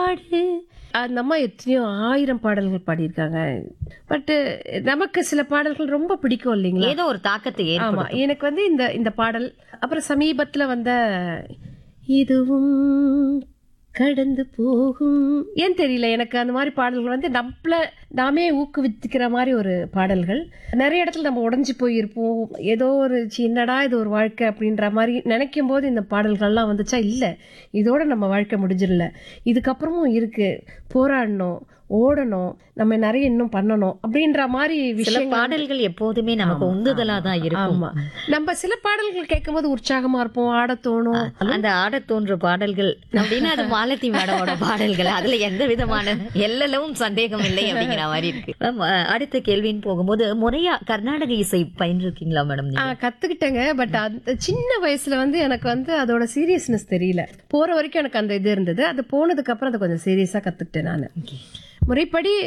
பாடு அந்த அம்மா எத்தனையோ ஆயிரம் பாடல்கள் பாடியிருக்காங்க பட் நமக்கு சில பாடல்கள் ரொம்ப பிடிக்கும் இல்லைங்களா ஏதோ ஒரு தாக்கத்தை ஆமா ஏற்படும் எனக்கு வந்து இந்த இந்த பாடல் அப்புறம் சமீபத்துல வந்த இதுவும் கடந்து போகும் ஏன் தெரியல எனக்கு அந்த மாதிரி பாடல்கள் வந்து நம்மள நாமே ஊக்குவித்துக்கிற மாதிரி ஒரு பாடல்கள் நிறைய இடத்துல நம்ம உடைஞ்சு போயிருப்போம் ஏதோ ஒரு சின்னடா இது ஒரு வாழ்க்கை அப்படின்ற மாதிரி நினைக்கும் போது இந்த பாடல்கள்லாம் வந்துச்சா இல்ல இதோட நம்ம வாழ்க்கை முடிஞ்சிடல இதுக்கப்புறமும் இருக்கு போராடணும் ஓடணும் நம்ம நிறைய இன்னும் பண்ணணும் அப்படின்ற மாதிரி சில விஷயங்கள் பாடல்கள் எப்போதுமே நமக்கு உந்துதலா தான் இருக்கும் ஆமா நம்ம சில பாடல்கள் கேட்கும்போது உற்சாகமா இருப்போம் ஆட தோணும் அந்த ஆடத் தோன்ற பாடல்கள் அப்படின்னா அது மாலதி மேடமோட பாடல்கள் அதுல எந்த விதமான எல்லளவும் சந்தேகம் இல்லை அப்படிங்கிற மாதிரி இருக்கு மேம், அஹ், அடுத்த கேள்வின்னு போகும்போது முறையா கர்நாடக இசை பயின்றிருக்கீங்களா மேடம் ஆ, கத்துக்கிட்டேங்க பட் அந்த சின்ன வயசுல வந்து எனக்கு வந்து அதோட சீரியஸ்னஸ் தெரியல போற வரைக்கும் எனக்கு அந்த இது இருந்தது அது போனதுக்கு அப்புறம் அதை கொஞ்சம் சீரியஸா கத்துக்கிட்டேன் நான் முறைப்படி